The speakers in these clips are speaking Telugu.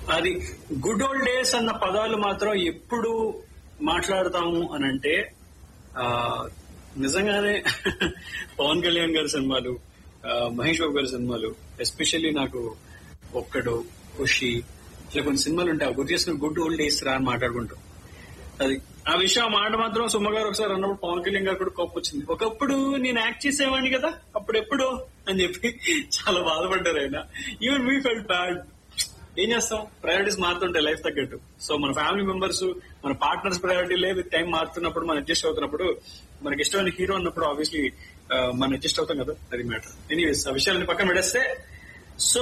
అది గుడ్ ఓల్డ్ డేస్ అన్న పదాలు మాత్రం ఎప్పుడు మాట్లాడతాము అని అంటే ఆ, నిజంగానే పవన్ కళ్యాణ్ గారి సినిమాలు ఆ, మహేష్ బాబు గారి సినిమాలు ఎస్పెషల్లీ నాకు ఒక్కడు ఖుషి ఇట్లా కొన్ని సినిమాలు ఉంటాయి గుర్తు చేసుకుని గుడ్ ఓల్డ్ డేస్ రా అని మాట్లాడుకుంటాం అది ఆ విషయం ఆ మాట మాత్రం సుమ్మ గారు ఒకసారి అన్నప్పుడు పవన్ కళ్యాణ్ గారు కూడా కోపం వచ్చింది ఒకప్పుడు నేను యాక్ట్ చేసేవాడిని కదా అప్పుడు ఎప్పుడు అని చెప్పి చాలా బాధపడ్డారు ఆయన ఈవెన్ వీ ఫెల్ బ్యాడ్ ఏం చేస్తాం ప్రయారిటీస్ మారుతుంటాయి లైఫ్ తగ్గట్టు సో మన ఫ్యామిలీ మెంబర్స్ మన పార్ట్నర్స్ ప్రయారిటీ లేదు టైం మారుతున్నప్పుడు మనం అడ్జస్ట్ అవుతున్నప్పుడు మనకి ఇష్టమైన హీరో అన్నప్పుడు ఆబ్వియస్లీ మనం అడ్జస్ట్ అవుతాం కదా అది మ్యాటర్ ఎనీవేస్ ఆ విషయాలని పక్కన పెడేస్తే సో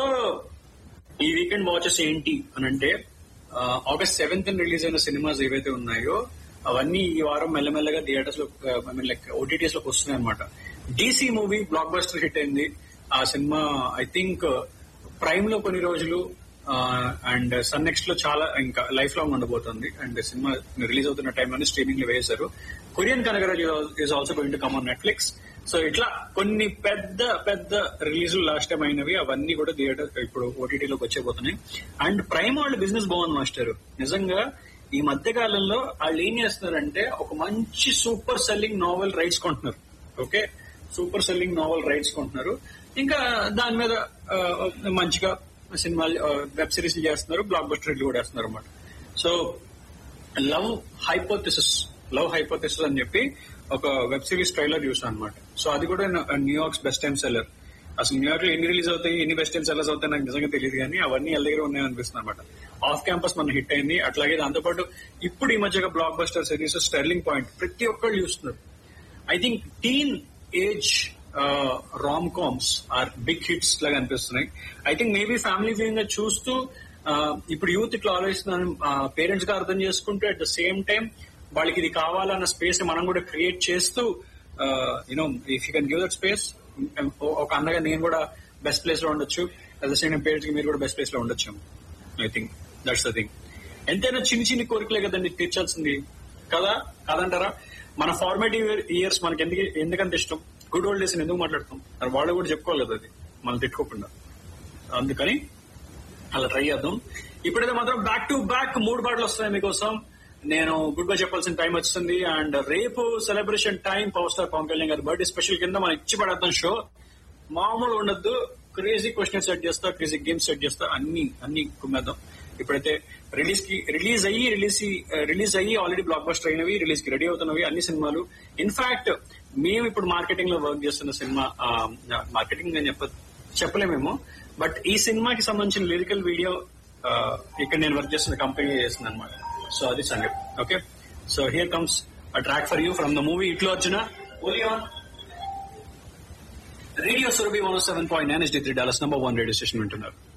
ఈ వీకెండ్ వాచెస్ ఏంటి అని అంటే ఆగస్ట్ సెవెంత్ రిలీజ్ అయిన సినిమాస్ ఏవైతే ఉన్నాయో అవన్నీ ఈ వారం మెల్లమెల్లగా థియేటర్స్ లో ఐ మీన్ లైక్ ఓటీటీస్ లోకి వస్తున్నాయి అనమాట DC movie blockbuster hit అయింది ఆ సినిమా ఐ థింక్ ప్రైమ్ లో కొన్ని రోజులు అండ్ సన్ నెక్స్ట్ లో చాలా ఇంకా లైఫ్ లాంగ్ ఉండబోతుంది అండ్ సినిమా రిలీజ్ అవుతున్న టైంలోనే స్ట్రీమింగ్ లో వేశారు కొరియన్ Kanagaraj is also going to come on Netflix so ఇట్లా కొన్ని పెద్ద పెద్ద రిలీజ్ లాస్ట్ టైం అయినవి అవన్నీ కూడా థియేటర్ ఇప్పుడు ఓటీటీలోకి వచ్చేపోతున్నాయి అండ్ ప్రైమ్ వాళ్ళ బిజినెస్ బాగుంది మాస్టర్ నిజంగా ఈ మధ్య కాలంలో వాళ్ళు ఏం చేస్తున్నారంటే ఒక మంచి సూపర్ సెల్లింగ్ నావెల్ రైట్స్ కొంటున్నారు okay super selling novel rights కొంటున్నారు ఇంకా దాని మీద ఆ, మంచిగా సినిమాలు వెబ్ సిరీస్ చేస్తున్నారు బ్లాక్ బస్టర్ కూడా వేస్తున్నారు అనమాట so love hypothesis love hypothesis అని చెప్పి ఒక వెబ్ సిరీస్ ట్రైలర్ చూసాను అనమాట సో అది కూడా న్యూయార్క్స్ బెస్ట్ టైమ్ సెల్లర్ అసలు న్యూయార్క్ లో ఎన్ని రిలీజ్ అవుతాయి ఎన్ని బెస్ట్ టైమ్ సెల్లర్స్ అవుతాయి నాకు నిజంగా తెలియదు కానీ అవన్నీ వాళ్ళ దగ్గర ఉన్నాయని అనిపిస్తుంది అనమాట ఆఫ్ క్యాంపస్ మన హిట్ అయింది అట్లాగే దాంతోపాటు ఇప్పుడు ఈ మధ్యగా blockbuster series sterling point ప్రతి ఒక్కళ్ళు చూస్తున్నారు I think teenage rom coms are big hits లాగా అనిపిస్తున్నాయి I think maybe family viewing గా చూస్తూ uh, ఇప్పుడు యూత్ ఇట్లా ఆలోచిస్తున్నాను పేరెంట్స్ గా అర్థం చేసుకుంటూ అట్ ద సేమ్ టైం వాళ్ళకి ఇది కావాలన్న స్పేస్ మనం కూడా క్రియేట్ చేస్తూ you know if you can give that space ఒక అన్నగా నేను కూడా బెస్ట్ ప్లేస్ లో ఉండొచ్చు at the same time parents కి మీరు కూడా బెస్ట్ ప్లేస్ లో ఉండొచ్చు I think that's the thing ఎంతైనా చిన్న చిన్న కోరికలే కదండి తీర్చాల్సింది కదా కాదంటారా మన ఫార్మేటివ్ ఇయర్స్ మనకి ఎందుకు ఎందుకంత ఇష్టం గుడ్ ఓల్డ్ డేస్ ఎందుకు మాట్లాడతాం మరి వాళ్ళు కూడా చెప్పుకోవాలి కదా అది మనం తిట్టుకోకుండా అందుకని అలా ట్రై చేద్దాం ఇప్పుడైతే మాత్రం బ్యాక్ టు బ్యాక్ మూడు పాటలు వస్తున్నాయి మీకోసం నేను గుడ్ బై చెప్పాల్సిన టైం వచ్చింది అండ్ రేపు celebration time power star Pavan Kalyan గారి బర్త్డే స్పెషల్ కింద మనం ఇచ్చి పడేద్దాం షో మామూలు ఉండద్దు క్రేజీ క్వశ్చన్ సెట్ చేస్తా క్రేజీ గేమ్స్ సెట్ చేస్తా అన్ని అన్ని కుమ్మేద్దాం ఇప్పుడైతే రిలీజ్ కి రిలీజ్ అయ్యి రిలీజ్ రిలీజ్ అయ్యి ఆల్రెడీ బ్లాక్ బస్టర్ అయినవి రిలీజ్ కి రెడీ అవుతున్నవి అన్ని సినిమాలు ఇన్ఫాక్ట్ మేము ఇప్పుడు మార్కెటింగ్ లో వర్క్ చేస్తున్న సినిమా మార్కెటింగ్ అని చెప్ప చెప్పలేమేమో బట్ ఈ సినిమాకి సంబంధించిన లిరికల్ వీడియో ఇక్కడ నేను వర్క్ చేస్తున్న కంపెనీ చేస్తుంది అనమాట సో అది సంగతి okay so here comes a track for you from the movie ఇట్లో వచ్చిన only on radio Surabhi one seven point nine S three dollars number one radio station వింటున్నారు